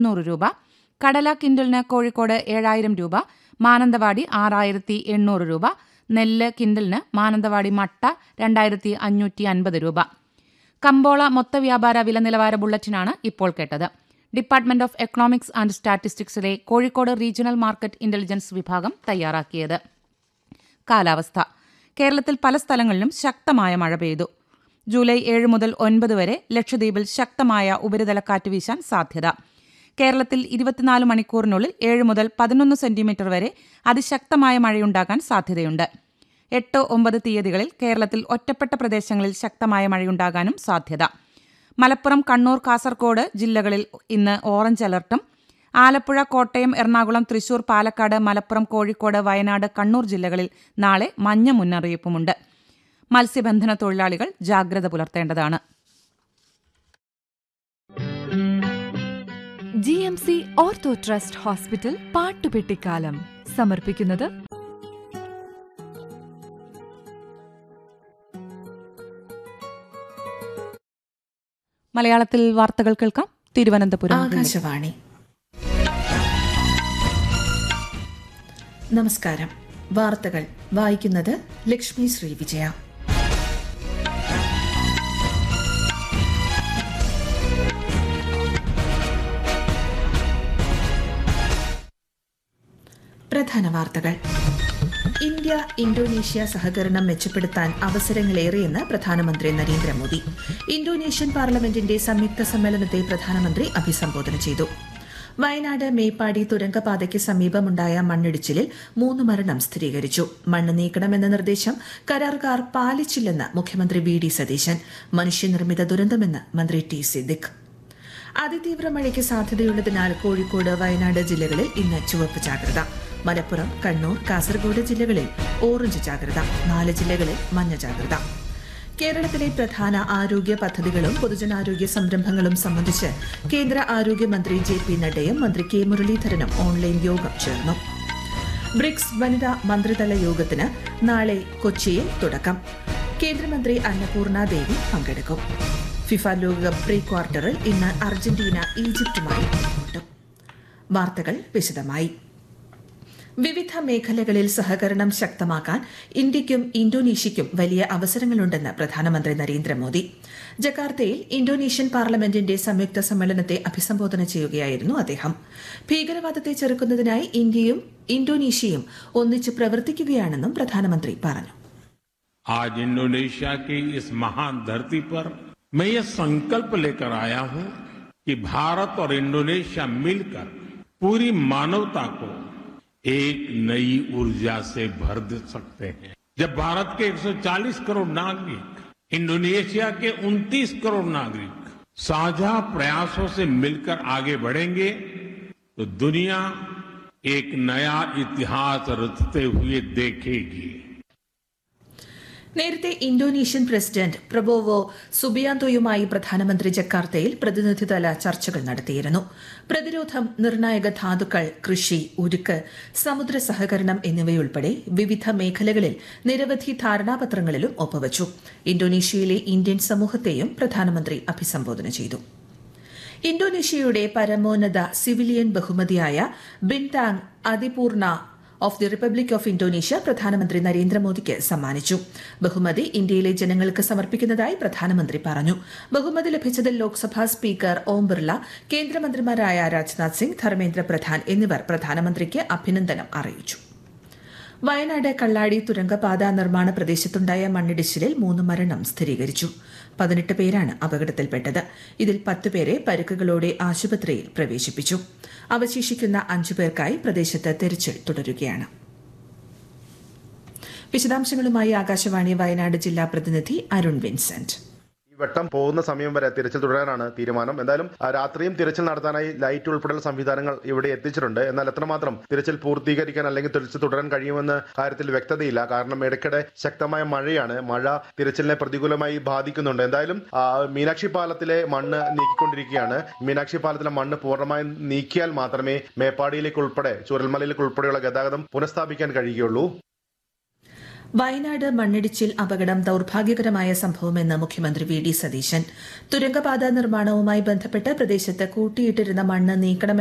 നൂറ് രൂപ കടല കിൻഡലിന് കോഴിക്കോട് ഏഴായിരം രൂപ മാനന്തവാടി ആറായിരത്തി എണ്ണൂറ് രൂപ നെല്ല് കിൻഡലിന് മാനന്തവാടി മട്ട രണ്ടായിരത്തി അഞ്ഞൂറ്റി അൻപത് രൂപ കമ്പോള മൊത്ത വ്യാപാര വില നിലവാര ബുള്ളറ്റിനാണ് ഇപ്പോൾ കേട്ടത് ഡിപ്പാർട്ട്മെന്റ് ഓഫ് എക്കണോമിക്സ് ആൻഡ് സ്റ്റാറ്റിസ്റ്റിക്സിലെ കോഴിക്കോട് റീജിയണൽ മാർക്കറ്റ് ഇന്റലിജൻസ് വിഭാഗം തയ്യാറാക്കിയത് കാലാവസ്ഥ കേരളത്തിൽ പല സ്ഥലങ്ങളിലും ശക്തമായ മഴ പെയ്തു ജൂലൈ ഏഴ് മുതൽ ഒൻപത് വരെ ലക്ഷദ്വീപിൽ ശക്തമായ ഉപരിതലക്കാറ്റ് വീശാൻ സാധ്യത കേരളത്തിൽ ഇരുപത്തിനാല് മണിക്കൂറിനുള്ളിൽ ഏഴ് മുതൽ പതിനൊന്ന് സെന്റിമീറ്റർ വരെ അതിശക്തമായ മഴയുണ്ടാകാൻ സാധ്യതയുണ്ട് എട്ട് ഒമ്പത് തീയതികളിൽ കേരളത്തിൽ ഒറ്റപ്പെട്ട പ്രദേശങ്ങളിൽ ശക്തമായ മഴയുണ്ടാകാനും സാധ്യത മലപ്പുറം കണ്ണൂർ കാസർഗോഡ് ജില്ലകളിൽ ഇന്ന് ഓറഞ്ച് അലർട്ടും ആലപ്പുഴ കോട്ടയം എറണാകുളം തൃശൂർ പാലക്കാട് മലപ്പുറം കോഴിക്കോട് വയനാട് കണ്ണൂർ ജില്ലകളിൽ നാളെ മഞ്ഞ മുന്നറിയിപ്പുമുണ്ട് മത്സ്യബന്ധന തൊഴിലാളികൾ ജാഗ്രത പുലർത്തേണ്ടതാണ് G M C ortho trust hospital പാട്ടുപെട്ടിക്കാലം സമർപ്പിക്കുന്നത് മലയാളത്തിൽ വാർത്തകൾ കേൾക്കാം തിരുവനന്തപുരം ആകാശവാണി നമസ്കാരം വാർത്തകൾ വായിക്കുന്നത് ലക്ഷ്മി ശ്രീ വിജയ പ്രധാന വാർത്തകൾ ഇന്ത്യ ഇന്തോനേഷ്യ സഹകരണം മെച്ചപ്പെടുത്താൻ അവസരങ്ങളേറെയെന്ന് പ്രധാനമന്ത്രി നരേന്ദ്രമോദി ഇന്തോനേഷ്യൻ പാർലമെന്റിന്റെ സംയുക്ത സമ്മേളനത്തെ പ്രധാനമന്ത്രി അഭിസംബോധന ചെയ്തു വയനാട് മേപ്പാടി തുരങ്കപാതയ്ക്ക് സമീപമുണ്ടായ മണ്ണിടിച്ചിലിൽ മൂന്ന് മരണം സ്ഥിരീകരിച്ചു മണ്ണ് നീക്കണമെന്ന നിർദ്ദേശം കരാറുകാർ പാലിച്ചില്ലെന്ന് മുഖ്യമന്ത്രി വി ഡി സതീശൻ മനുഷ്യനിർമ്മിത ദുരന്തമെന്ന് മന്ത്രി ടി സിദ്ദിഖ് അതിതീവ്ര മഴയ്ക്ക് സാധ്യതയുള്ളതിനാൽ കോഴിക്കോട് വയനാട് ജില്ലകളിൽ ഇന്ന് ചുവപ്പ് ജാഗ്രത മലപ്പുറം കണ്ണൂർ കാസർഗോഡ് ജില്ലകളിൽ ഓറഞ്ച് ജാഗ്രത നാല് ജില്ലകളിൽ മഞ്ഞ ജാഗ്രത കേരളത്തിലെ പ്രധാന ആരോഗ്യ പദ്ധതികളും പൊതുജനാരോഗ്യ സംരംഭങ്ങളും സംബന്ധിച്ച് കേന്ദ്ര ആരോഗ്യമന്ത്രി ജെ പി നഡ്ഡയും മന്ത്രി കെ മുരളീധരനും ഓൺലൈൻ യോഗം ചേർന്നു ബ്രിക്സ് വനിതാ മന്ത്രിതല യോഗത്തിന് നാളെ കൊച്ചിയിൽ തുടക്കം കേന്ദ്രമന്ത്രി അന്നപൂർണ ദേവി പങ്കെടുക്കും ഫിഫ ലോകകപ്പ് പ്രീ ക്വാർട്ടറിൽ ഇന്ന് അർജന്റീന ഈജിപ്തുമായി ഏറ്റുമുട്ടും വാർത്തകൾ വിശദമായി വിവിധ മേഖലകളിൽ സഹകരണം ശക്തമാക്കാൻ ഇന്ത്യയ്ക്കും ഇന്തോനേഷ്യയ്ക്കും വലിയ അവസരങ്ങളുണ്ടെന്ന് പ്രധാനമന്ത്രി നരേന്ദ്രമോദി ജക്കാർത്തയിൽ ഇന്തോനേഷ്യൻ പാർലമെന്റിന്റെ സംയുക്ത സമ്മേളനത്തെ അഭിസംബോധന ചെയ്യുകയായിരുന്നു അദ്ദേഹം ഭീകരവാദത്തെ ചെറുക്കുന്നതിനായി ഇന്ത്യയും ഇന്തോനേഷ്യയും ഒന്നിച്ച് പ്രവർത്തിക്കുകയാണെന്നും പ്രധാനമന്ത്രി പറഞ്ഞു आज इंडोनेशिया की इस महान धरती पर मैं ये संकल्प लेकर आया हूं कि भारत और इंडोनेशिया मिलकर पूरी मानवता को एक नई ऊर्जा से भर दे सकते हैं जब भारत के 140 करोड़ नागरिक इंडोनेशिया के 29 करोड़ नागरिक साझा प्रयासों से मिलकर आगे बढ़ेंगे तो दुनिया एक नया इतिहास रचते हुए देखेगी നേരത്തെ ഇന്തോനേഷ്യൻ പ്രസിഡന്റ് പ്രബോവോ സുബിയാന്തോയുമായി പ്രധാനമന്ത്രി ജക്കാർത്തയിൽ പ്രതിനിധിതല ചർച്ചകൾ നടത്തിയിരുന്നു പ്രതിരോധം നിർണായക ധാതുക്കൾ കൃഷി ഉരുക്ക് സമുദ്ര സഹകരണം എന്നിവയുൾപ്പെടെ വിവിധ മേഖലകളിൽ നിരവധി ധാരണാപത്രങ്ങളിലും ഒപ്പുവച്ചു ഇന്തോനേഷ്യയിലെ ഇന്ത്യൻ സമൂഹത്തെയും പ്രധാനമന്ത്രി അഭിസംബോധന ചെയ്തു ഇന്തോനേഷ്യയുടെ പരമോന്നത സിവിലിയൻ ബഹുമതിയായ Bintang Adipurna of the republic of Indonesia പ്രധാനമന്ത്രി നരേന്ദ്രമോദിക്ക് സമ്മാനിച്ചു ബഹുമതി ഇന്ത്യയിലെ ജനങ്ങൾക്ക് സമർപ്പിക്കുന്നതായി പ്രധാനമന്ത്രി പറഞ്ഞു ബഹുമതി ലഭിച്ചതിൽ ലോക്സഭാ സ്പീക്കർ ഓം ബിർള കേന്ദ്രമന്ത്രിമാരായ രാജ്നാഥ് സിംഗ് ധർമ്മേന്ദ്ര പ്രധാൻ എന്നിവർ പ്രധാനമന്ത്രിക്ക് അഭിനന്ദനം അറിയിച്ചു വയനാട് കള്ളാടി തുരങ്കപാത നിർമ്മാണ പ്രദേശത്തുണ്ടായ മണ്ണിടിച്ചിലിൽ മൂന്ന് മരണം സ്ഥിരീകരിച്ചു പതിനെട്ട് പേരാണ് അപകടത്തിൽപ്പെട്ടത് ഇതിൽ പത്ത് പേരെ പരുക്കുകളോടെ ആശുപത്രിയിൽ പ്രവേശിപ്പിച്ചു അവശേഷിക്കുന്ന അഞ്ചു പേർക്കായി പ്രദേശത്ത് തെരച്ചിൽ തുടരുകയാണ് വിശദാംശങ്ങളുമായി ആകാശവാണി വയനാട് ജില്ലാ പ്രതിനിധി അരുൺ വിൻസെന്റ് ഈ വെട്ടം പോകുന്ന സമയം വരെ തിരച്ചിൽ തുടരാനാണ് തീരുമാനം എന്തായാലും ആ, രാത്രിയും തിരച്ചിൽ നടത്താനായി ലൈറ്റ് ഉൾപ്പെടെയുള്ള സംവിധാനങ്ങൾ ഇവിടെ എത്തിച്ചിട്ടുണ്ട് എന്നാൽ എത്രമാത്രം തിരച്ചിൽ പൂർത്തീകരിക്കാൻ അല്ലെങ്കിൽ തിരച്ചിൽ തുടരാൻ കഴിയുമെന്ന കാര്യത്തിൽ വ്യക്തതയില്ല കാരണം ഇടയ്ക്കിടെ ശക്തമായ മഴയാണ് മഴ തിരച്ചിലിനെ പ്രതികൂലമായി ബാധിക്കുന്നുണ്ട് എന്തായാലും ആ, മീനാക്ഷി പാലത്തിലെ മണ്ണ് നീക്കിക്കൊണ്ടിരിക്കുകയാണ് മീനാക്ഷി പാലത്തിലെ മണ്ണ് പൂർണ്ണമായും നീക്കിയാൽ മാത്രമേ മേപ്പാടിയിലേക്ക് ഉൾപ്പെടെ ചൂരൽമലയിലേക്ക് ഉൾപ്പെടെയുള്ള ഗതാഗതം പുനഃസ്ഥാപിക്കാൻ കഴിയുകയുള്ളൂ വയനാട് മണ്ണിടിച്ചിൽ അപകടം ദൌർഭാഗ്യകരമായ സംഭവമെന്ന് മുഖ്യമന്ത്രി വി ഡി സതീശൻ തുരങ്കപാത നിർമ്മാണവുമായി ബന്ധപ്പെട്ട് പ്രദേശത്ത് കൂട്ടിയിട്ടിരുന്ന മണ്ണ് നീക്കണമെന്ന്